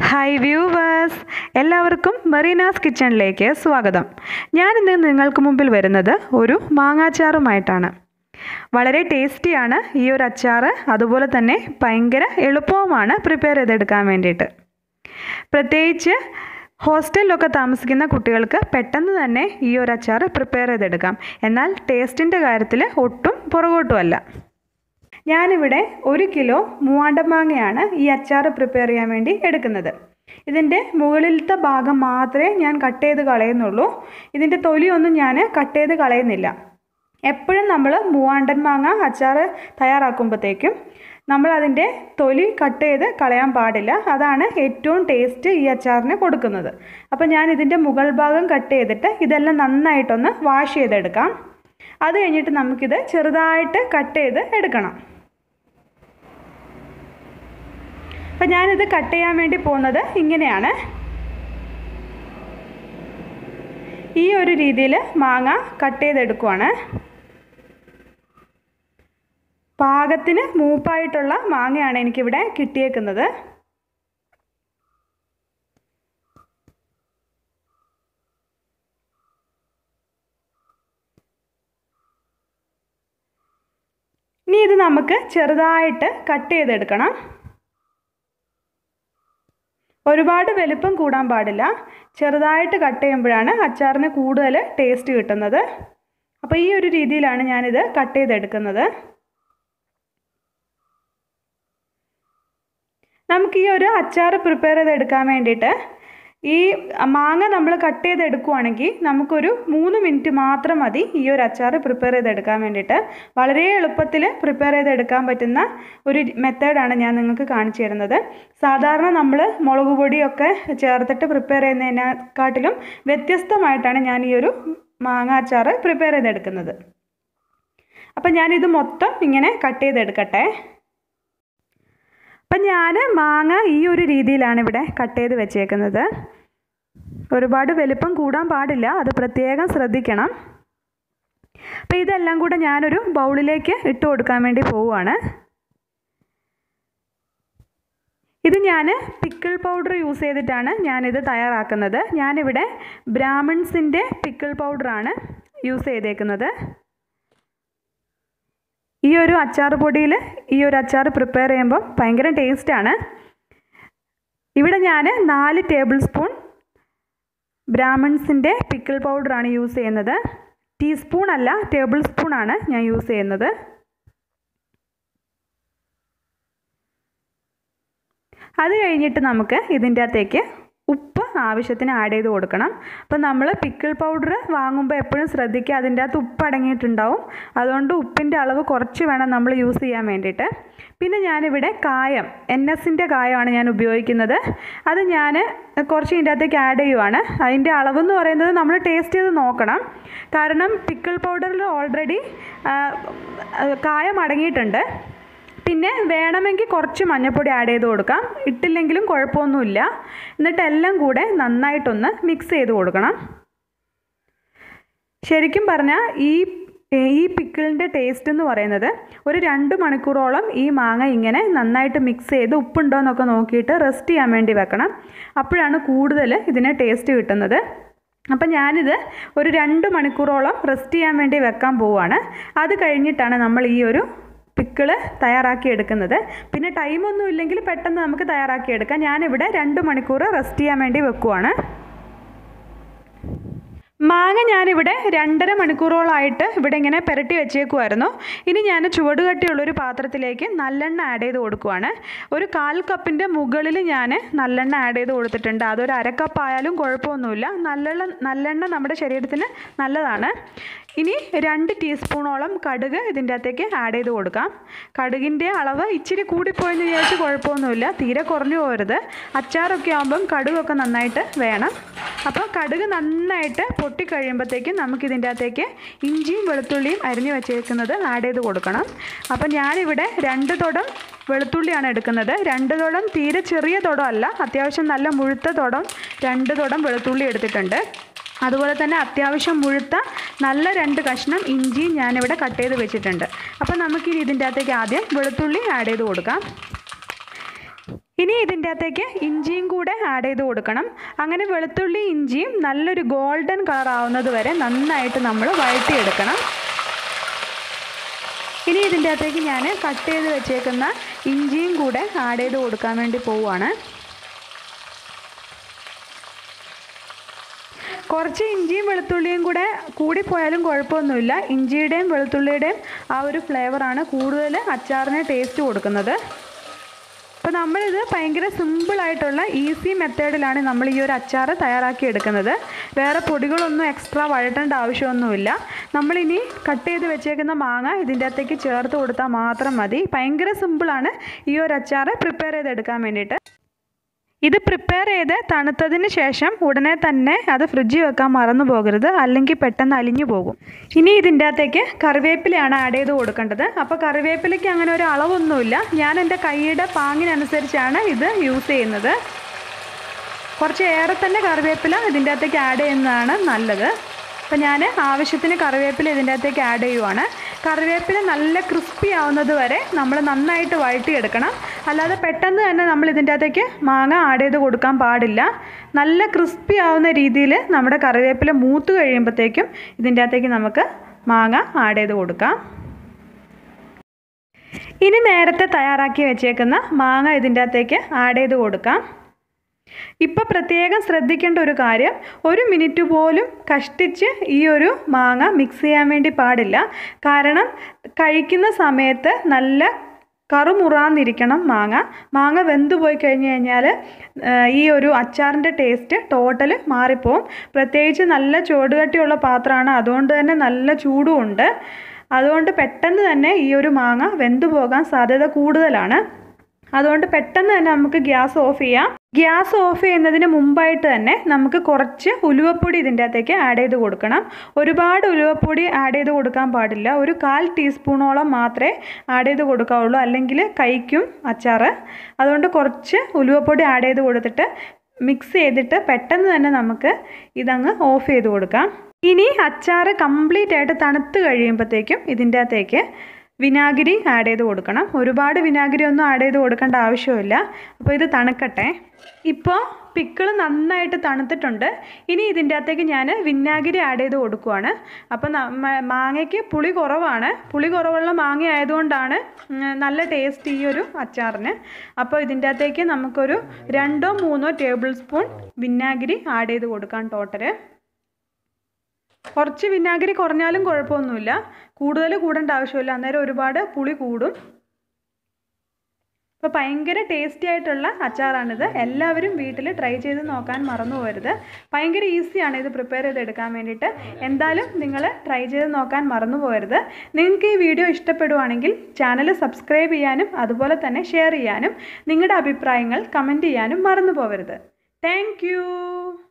hi viewers എല്ലാവർക്കും മെറീനാസ് കിച്ചണിലേക്ക് സ്വാഗതം ഞാനിന്ന് നിങ്ങൾക്ക് മുമ്പിൽ വരുന്നത് ഒരു മാങ്ങാച്ചാറുമായിട്ടാണ് വളരെ ടേസ്റ്റിയാണ് ഈ ഒരു അച്ചാർ അതുപോലെ തന്നെ ഭയങ്കര എളുപ്പവുമാണ് പ്രിപ്പയർ ചെയ്തെടുക്കാൻ വേണ്ടിയിട്ട് പ്രത്യേകിച്ച് ഹോസ്റ്റലിലൊക്കെ താമസിക്കുന്ന കുട്ടികൾക്ക് പെട്ടെന്ന് തന്നെ ഈ ഒരു അച്ചാർ പ്രിപ്പയർ ചെയ്തെടുക്കാം എന്നാൽ ടേസ്റ്റിൻ്റെ കാര്യത്തിൽ ഒട്ടും പുറകോട്ടുമല്ല ഞാനിവിടെ ഒരു കിലോ മൂവാണ്ടൻ മാങ്ങയാണ് ഈ അച്ചാർ പ്രിപ്പയർ ചെയ്യാൻ വേണ്ടി എടുക്കുന്നത് ഇതിൻ്റെ മുകളിലത്തെ ഭാഗം മാത്രമേ ഞാൻ കട്ട് ചെയ്ത് കളയുന്നുള്ളൂ ഇതിൻ്റെ തൊലിയൊന്നും ഞാൻ കട്ട് ചെയ്ത് കളയുന്നില്ല എപ്പോഴും നമ്മൾ മൂവാണ്ടൻ മാങ്ങ അച്ചാർ തയ്യാറാക്കുമ്പോഴത്തേക്കും നമ്മൾ അതിൻ്റെ തൊലി കട്ട് ചെയ്ത് കളയാൻ പാടില്ല അതാണ് ഏറ്റവും ടേസ്റ്റ് ഈ അച്ചാറിന് കൊടുക്കുന്നത് അപ്പോൾ ഞാൻ ഇതിൻ്റെ മുകൾ ഭാഗം കട്ട് ചെയ്തിട്ട് ഇതെല്ലാം നന്നായിട്ടൊന്ന് വാഷ് ചെയ്തെടുക്കാം അത് കഴിഞ്ഞിട്ട് നമുക്കിത് ചെറുതായിട്ട് കട്ട് ചെയ്ത് എടുക്കണം അപ്പം ഞാനിത് കട്ട് ചെയ്യാൻ വേണ്ടി പോകുന്നത് ഇങ്ങനെയാണ് ഈ ഒരു രീതിയിൽ മാങ്ങ കട്ട് ചെയ്തെടുക്കുവാണ് പാകത്തിന് മൂപ്പായിട്ടുള്ള മാങ്ങയാണ് എനിക്കിവിടെ കിട്ടിയേക്കുന്നത് ഇനി ഇത് നമുക്ക് ചെറുതായിട്ട് കട്ട് ചെയ്തെടുക്കണം ഒരുപാട് വലുപ്പം കൂടാൻ പാടില്ല ചെറുതായിട്ട് കട്ട് ചെയ്യുമ്പോഴാണ് അച്ചാറിന് കൂടുതൽ ടേസ്റ്റ് കിട്ടുന്നത് അപ്പോൾ ഈ ഒരു രീതിയിലാണ് ഞാനിത് കട്ട് ചെയ്തെടുക്കുന്നത് നമുക്ക് ഈ ഒരു അച്ചാർ പ്രിപ്പയർ ചെയ്തെടുക്കാൻ വേണ്ടിയിട്ട് ഈ മാങ്ങ നമ്മൾ കട്ട് ചെയ്തെടുക്കുവാണെങ്കിൽ നമുക്കൊരു മൂന്ന് മിനിറ്റ് മാത്രം മതി ഈ ഒരു അച്ചാർ പ്രിപ്പയർ ചെയ്തെടുക്കാൻ വേണ്ടിയിട്ട് വളരെ എളുപ്പത്തിൽ പ്രിപ്പയർ ചെയ്തെടുക്കാൻ പറ്റുന്ന ഒരു മെത്തേഡാണ് ഞാൻ നിങ്ങൾക്ക് കാണിച്ചു തരുന്നത് സാധാരണ നമ്മൾ മുളക് പൊടിയൊക്കെ ചേർത്തിട്ട് പ്രിപ്പയർ ചെയ്യുന്നതിനെക്കാട്ടിലും വ്യത്യസ്തമായിട്ടാണ് ഞാൻ ഈ ഒരു മാങ്ങ അച്ചാർ പ്രിപ്പയർ ചെയ്തെടുക്കുന്നത് അപ്പം ഞാനിത് മൊത്തം ഇങ്ങനെ കട്ട് ചെയ്തെടുക്കട്ടെ അപ്പം ഞാൻ മാങ്ങ ഈ ഒരു രീതിയിലാണ് ഇവിടെ കട്ട് ചെയ്ത് വെച്ചേക്കുന്നത് ഒരുപാട് വലുപ്പം കൂടാൻ പാടില്ല അത് പ്രത്യേകം ശ്രദ്ധിക്കണം അപ്പം ഇതെല്ലാം കൂടെ ഞാനൊരു ബൗളിലേക്ക് ഇട്ട് കൊടുക്കാൻ വേണ്ടി പോവുകയാണ് ഇത് ഞാൻ പിക്കിൾ പൗഡർ യൂസ് ചെയ്തിട്ടാണ് ഞാനിത് തയ്യാറാക്കുന്നത് ഞാനിവിടെ ബ്രാഹ്മിൺസിൻ്റെ പിക്കിൾ പൗഡറാണ് യൂസ് ചെയ്തേക്കുന്നത് ഈ ഒരു അച്ചാർ പൊടിയിൽ ഈ ഒരു അച്ചാർ പ്രിപ്പയർ ചെയ്യുമ്പോൾ ഭയങ്കര ടേസ്റ്റാണ് ഇവിടെ ഞാൻ നാല് ടേബിൾ സ്പൂൺ ബ്രാഹ്മിൺസിൻ്റെ പിക്കിൾ പൗഡറാണ് യൂസ് ചെയ്യുന്നത് ടീസ്പൂൺ അല്ല ടേബിൾ സ്പൂണാണ് ഞാൻ യൂസ് ചെയ്യുന്നത് അത് കഴിഞ്ഞിട്ട് നമുക്ക് ഇതിൻ്റെ അകത്തേക്ക് ഉപ്പ് ആവശ്യത്തിന് ആഡ് ചെയ്ത് കൊടുക്കണം അപ്പം നമ്മൾ പിക്കിൾ പൗഡർ വാങ്ങുമ്പോൾ എപ്പോഴും ശ്രദ്ധിക്കുക അതിൻ്റെ അകത്ത് ഉപ്പ് അടങ്ങിയിട്ടുണ്ടാവും അതുകൊണ്ട് ഉപ്പിൻ്റെ അളവ് കുറച്ച് വേണം നമ്മൾ യൂസ് ചെയ്യാൻ വേണ്ടിയിട്ട് പിന്നെ ഞാനിവിടെ കായം എൻ എസിൻ്റെ കായമാണ് ഞാൻ ഉപയോഗിക്കുന്നത് അത് ഞാൻ കുറച്ച് ഇതിൻ്റെ അകത്തേക്ക് ആഡ് ചെയ്യുവാണ് അതിൻ്റെ അളവെന്ന് പറയുന്നത് നമ്മൾ ടേസ്റ്റ് ചെയ്ത് നോക്കണം കാരണം പിക്കിൾ പൗഡറിൽ ഓൾറെഡി കായം അടങ്ങിയിട്ടുണ്ട് പിന്നെ വേണമെങ്കിൽ കുറച്ച് മഞ്ഞൾപ്പൊടി ആഡ് ചെയ്ത് കൊടുക്കാം ഇട്ടില്ലെങ്കിലും കുഴപ്പമൊന്നുമില്ല എന്നിട്ട് എല്ലാം കൂടെ നന്നായിട്ടൊന്ന് മിക്സ് ചെയ്ത് കൊടുക്കണം ശരിക്കും പറഞ്ഞാൽ ഈ ഈ പിക്കിളിൻ്റെ ടേസ്റ്റ് എന്ന് പറയുന്നത് ഒരു രണ്ട് മണിക്കൂറോളം ഈ മാങ്ങ ഇങ്ങനെ നന്നായിട്ട് മിക്സ് ചെയ്ത് ഉപ്പുണ്ടോ എന്നൊക്കെ നോക്കിയിട്ട് റെസ്റ്റ് ചെയ്യാൻ വേണ്ടി വെക്കണം അപ്പോഴാണ് കൂടുതൽ ഇതിന് ടേസ്റ്റ് കിട്ടുന്നത് അപ്പം ഞാനിത് ഒരു രണ്ട് മണിക്കൂറോളം റെസ്റ്റ് ചെയ്യാൻ വേണ്ടി വെക്കാൻ പോവുകയാണ് അത് കഴിഞ്ഞിട്ടാണ് നമ്മൾ ഈ ഒരു പിക്കിള് തയ്യാറാക്കി എടുക്കുന്നത് പിന്നെ ടൈമൊന്നും ഇല്ലെങ്കിൽ പെട്ടെന്ന് നമുക്ക് തയ്യാറാക്കി എടുക്കാം ഞാനിവിടെ രണ്ട് മണിക്കൂർ റെസ്റ്റ് ചെയ്യാൻ വേണ്ടി വെക്കുവാണ് മാങ്ങ ഞാനിവിടെ രണ്ടര മണിക്കൂറോളമായിട്ട് ഇവിടെ ഇങ്ങനെ പുരട്ടി വെച്ചേക്കുമായിരുന്നു ഇനി ഞാൻ ചുവട് കട്ടിയുള്ളൊരു പാത്രത്തിലേക്ക് നല്ലെണ്ണ ആഡ് ചെയ്ത് കൊടുക്കുവാണ് ഒരു കാൽ കപ്പിൻ്റെ മുകളിൽ ഞാൻ നല്ലെണ്ണ ആഡ് ചെയ്ത് കൊടുത്തിട്ടുണ്ട് അതൊരു അരക്കപ്പ് ആയാലും കുഴപ്പമൊന്നുമില്ല നല്ലെണ്ണ നല്ലെണ്ണ നമ്മുടെ ശരീരത്തിന് നല്ലതാണ് ഇനി രണ്ട് ടീസ്പൂണോളം കടുക് ഇതിൻ്റെ അകത്തേക്ക് ആഡ് ചെയ്ത് കൊടുക്കാം കടുകിൻ്റെ അളവ് ഇച്ചിരി കൂടിപ്പോയെന്ന് വിചാരിച്ച് കുഴപ്പമൊന്നുമില്ല തീരെ കുറഞ്ഞു പോകരുത് അച്ചാറൊക്കെ ആകുമ്പം കടുകൊക്കെ നന്നായിട്ട് വേണം അപ്പോൾ കടുക് നന്നായിട്ട് പൊട്ടിക്കഴിയുമ്പോഴത്തേക്കും നമുക്കിതിൻ്റെ അകത്തേക്ക് ഇഞ്ചിയും വെളുത്തുള്ളിയും അരിഞ്ഞു വെച്ചേക്കുന്നത് ആഡ് ചെയ്ത് കൊടുക്കണം അപ്പോൾ ഞാനിവിടെ രണ്ട് തുടം വെളുത്തുള്ളിയാണ് എടുക്കുന്നത് രണ്ട് തുടം തീരെ ചെറിയ തുടം അല്ല അത്യാവശ്യം നല്ല മുഴുത്ത തുടം രണ്ട് തുടം വെളുത്തുള്ളി എടുത്തിട്ടുണ്ട് അതുപോലെ തന്നെ അത്യാവശ്യം മുഴുത്ത നല്ല രണ്ട് കഷ്ണം ഇഞ്ചിയും ഞാനിവിടെ കട്ട് ചെയ്ത് വെച്ചിട്ടുണ്ട് അപ്പോൾ നമുക്കിനി ഇതിൻ്റെ അകത്തേക്ക് ആദ്യം വെളുത്തുള്ളി ആഡ് ചെയ്ത് കൊടുക്കാം ഇനി ഇതിൻ്റെ അകത്തേക്ക് ഇഞ്ചിയും കൂടെ ആഡ് ചെയ്ത് കൊടുക്കണം അങ്ങനെ വെളുത്തുള്ളി ഇഞ്ചിയും നല്ലൊരു ഗോൾഡൻ കളർ ആവുന്നത് വരെ നന്നായിട്ട് നമ്മൾ വഴറ്റിയെടുക്കണം ഇനി ഇതിൻ്റെ അകത്തേക്ക് ഞാൻ കട്ട് ചെയ്ത് വെച്ചേക്കുന്ന ഇഞ്ചിയും കൂടെ ആഡ് ചെയ്ത് കൊടുക്കാൻ വേണ്ടി പോവുകയാണ് കുറച്ച് ഇഞ്ചിയും വെളുത്തുള്ളിയും കൂടെ കൂടിപ്പോയാലും കുഴപ്പമൊന്നുമില്ല ഇഞ്ചിയുടെയും വെളുത്തുള്ളിയുടെയും ആ ഒരു ഫ്ലേവറാണ് കൂടുതൽ അച്ചാറിന് ടേസ്റ്റ് കൊടുക്കുന്നത് അപ്പോൾ നമ്മളിത് ഭയങ്കര സിമ്പിളായിട്ടുള്ള ഈസി മെത്തേഡിലാണ് നമ്മൾ ഈ ഒരു അച്ചാർ തയ്യാറാക്കി എടുക്കുന്നത് വേറെ പൊടികളൊന്നും എക്സ്ട്രാ വഴറ്റേണ്ട ആവശ്യമൊന്നുമില്ല നമ്മളിനി കട്ട് ചെയ്ത് വെച്ചേക്കുന്ന മാങ്ങ ഇതിൻ്റെ അകത്തേക്ക് ചേർത്ത് കൊടുത്താൽ മാത്രം മതി ഭയങ്കര സിമ്പിളാണ് ഈ ഒരു അച്ചാർ പ്രിപ്പയർ ചെയ്തെടുക്കാൻ വേണ്ടിയിട്ട് ഇത് പ്രിപ്പയർ ചെയ്ത് തണുത്തതിന് ശേഷം ഉടനെ തന്നെ അത് ഫ്രിഡ്ജിൽ വെക്കാൻ മറന്നു പോകരുത് അല്ലെങ്കിൽ പെട്ടെന്ന് അലിഞ്ഞു പോകും ഇനി ഇതിൻ്റെ അകത്തേക്ക് കറിവേപ്പിലയാണ് ആഡ് ചെയ്ത് കൊടുക്കേണ്ടത് അപ്പോൾ കറിവേപ്പിലയ്ക്ക് അങ്ങനെ ഒരു അളവൊന്നുമില്ല ഞാൻ എൻ്റെ കൈയുടെ പാങ്ങിനനുസരിച്ചാണ് ഇത് യൂസ് ചെയ്യുന്നത് കുറച്ച് ഏറെ തന്നെ കറിവേപ്പില ഇതിൻ്റെ അകത്തേക്ക് ആഡ് ചെയ്യുന്നതാണ് നല്ലത് അപ്പോൾ ഞാൻ ആവശ്യത്തിന് കറിവേപ്പില ഇതിൻ്റെ അകത്തേക്ക് ആഡ് ചെയ്യുവാണ് കറിവേപ്പില നല്ല ക്രിസ്പി ആവുന്നത് വരെ നമ്മൾ നന്നായിട്ട് വഴറ്റിയെടുക്കണം അല്ലാതെ പെട്ടെന്ന് തന്നെ നമ്മൾ ഇതിൻ്റെ അകത്തേക്ക് മാങ്ങ ആഡ് ചെയ്ത് കൊടുക്കാൻ പാടില്ല നല്ല ക്രിസ്പി ആവുന്ന രീതിയിൽ നമ്മുടെ കറിവേപ്പില മൂത്ത് കഴിയുമ്പോഴത്തേക്കും ഇതിൻ്റെ അകത്തേക്ക് നമുക്ക് മാങ്ങ ആഡ് ചെയ്ത് കൊടുക്കാം ഇനി നേരത്തെ തയ്യാറാക്കി വെച്ചേക്കുന്ന മാങ്ങ ഇതിൻ്റെ അകത്തേക്ക് ആഡ് ചെയ്ത് കൊടുക്കാം ഇപ്പം പ്രത്യേകം ശ്രദ്ധിക്കേണ്ട ഒരു കാര്യം ഒരു മിനിറ്റ് പോലും കഷ്ടിച്ച് ഈ ഒരു മാങ്ങ മിക്സ് ചെയ്യാൻ വേണ്ടി പാടില്ല കാരണം കഴിക്കുന്ന സമയത്ത് നല്ല കറുമുറാന്നിരിക്കണം മാങ്ങ മാങ്ങ വെന്ത് പോയി കഴിഞ്ഞ് കഴിഞ്ഞാൽ ഈ ഒരു അച്ചാറിൻ്റെ ടേസ്റ്റ് ടോട്ടൽ മാറിപ്പോവും പ്രത്യേകിച്ച് നല്ല ചുവടുകട്ടിയുള്ള പാത്രമാണ് അതുകൊണ്ട് തന്നെ നല്ല ചൂടുമുണ്ട് അതുകൊണ്ട് പെട്ടെന്ന് തന്നെ ഈ ഒരു മാങ്ങ വെന്തു പോകാൻ സാധ്യത കൂടുതലാണ് അതുകൊണ്ട് പെട്ടെന്ന് തന്നെ നമുക്ക് ഗ്യാസ് ഓഫ് ചെയ്യാം ഗ്യാസ് ഓഫ് ചെയ്യുന്നതിന് മുമ്പായിട്ട് തന്നെ നമുക്ക് കുറച്ച് ഉലുവപ്പൊടി ഇതിൻ്റെ അകത്തേക്ക് ആഡ് ചെയ്ത് കൊടുക്കണം ഒരുപാട് ഉലുവപ്പൊടി ആഡ് ചെയ്ത് കൊടുക്കാൻ പാടില്ല ഒരു കാൽ ടീസ്പൂണോളം മാത്രമേ ആഡ് ചെയ്ത് കൊടുക്കാവുള്ളൂ അല്ലെങ്കിൽ കഴിക്കും അച്ചാറ് അതുകൊണ്ട് കുറച്ച് ഉലുവപ്പൊടി ആഡ് ചെയ്ത് കൊടുത്തിട്ട് മിക്സ് ചെയ്തിട്ട് പെട്ടെന്ന് തന്നെ നമുക്ക് ഇതങ്ങ് ഓഫ് ചെയ്ത് കൊടുക്കാം ഇനി അച്ചാറ് കംപ്ലീറ്റ് ആയിട്ട് തണുത്ത് കഴിയുമ്പോഴത്തേക്കും ഇതിൻ്റെ അകത്തേക്ക് വിനാഗിരി ആഡ് ചെയ്ത് കൊടുക്കണം ഒരുപാട് വിനാഗിരി ഒന്നും ആഡ് ചെയ്ത് കൊടുക്കേണ്ട ആവശ്യമില്ല അപ്പോൾ ഇത് തണുക്കട്ടെ ഇപ്പോൾ പിക്കിൾ നന്നായിട്ട് തണുത്തിട്ടുണ്ട് ഇനി ഇതിൻ്റെ അകത്തേക്ക് ഞാൻ വിനാഗിരി ആഡ് ചെയ്ത് കൊടുക്കുവാണ് അപ്പോൾ മാങ്ങയ്ക്ക് പുളി കുറവാണ് പുളി കുറവുള്ള മാങ്ങ ആയതുകൊണ്ടാണ് നല്ല ടേസ്റ്റ് ഈ ഒരു അച്ചാറിന് അപ്പോൾ ഇതിൻ്റെ അകത്തേക്ക് നമുക്കൊരു രണ്ടോ മൂന്നോ ടേബിൾ സ്പൂൺ വിനാഗിരി ആഡ് ചെയ്ത് കൊടുക്കാം ടോട്ടല് കുറച്ച് വിനാഗിരി കുറഞ്ഞാലും കുഴപ്പമൊന്നുമില്ല കൂടുതൽ കൂടേണ്ട ആവശ്യമില്ല അന്നേരം ഒരുപാട് പുളി കൂടും അപ്പോൾ ഭയങ്കര ടേസ്റ്റി ആയിട്ടുള്ള അച്ചാറാണിത് എല്ലാവരും വീട്ടിൽ ട്രൈ ചെയ്ത് നോക്കാൻ മറന്നു പോകരുത് ഭയങ്കര ഈസിയാണ് ഇത് പ്രിപ്പയർ ചെയ്തെടുക്കാൻ വേണ്ടിയിട്ട് എന്തായാലും നിങ്ങൾ ട്രൈ ചെയ്ത് നോക്കാൻ മറന്നു പോകരുത് നിങ്ങൾക്ക് ഈ വീഡിയോ ഇഷ്ടപ്പെടുവാണെങ്കിൽ ചാനൽ സബ്സ്ക്രൈബ് ചെയ്യാനും അതുപോലെ തന്നെ ഷെയർ ചെയ്യാനും നിങ്ങളുടെ അഭിപ്രായങ്ങൾ കമൻറ്റ് ചെയ്യാനും മറന്നു പോകരുത് താങ്ക്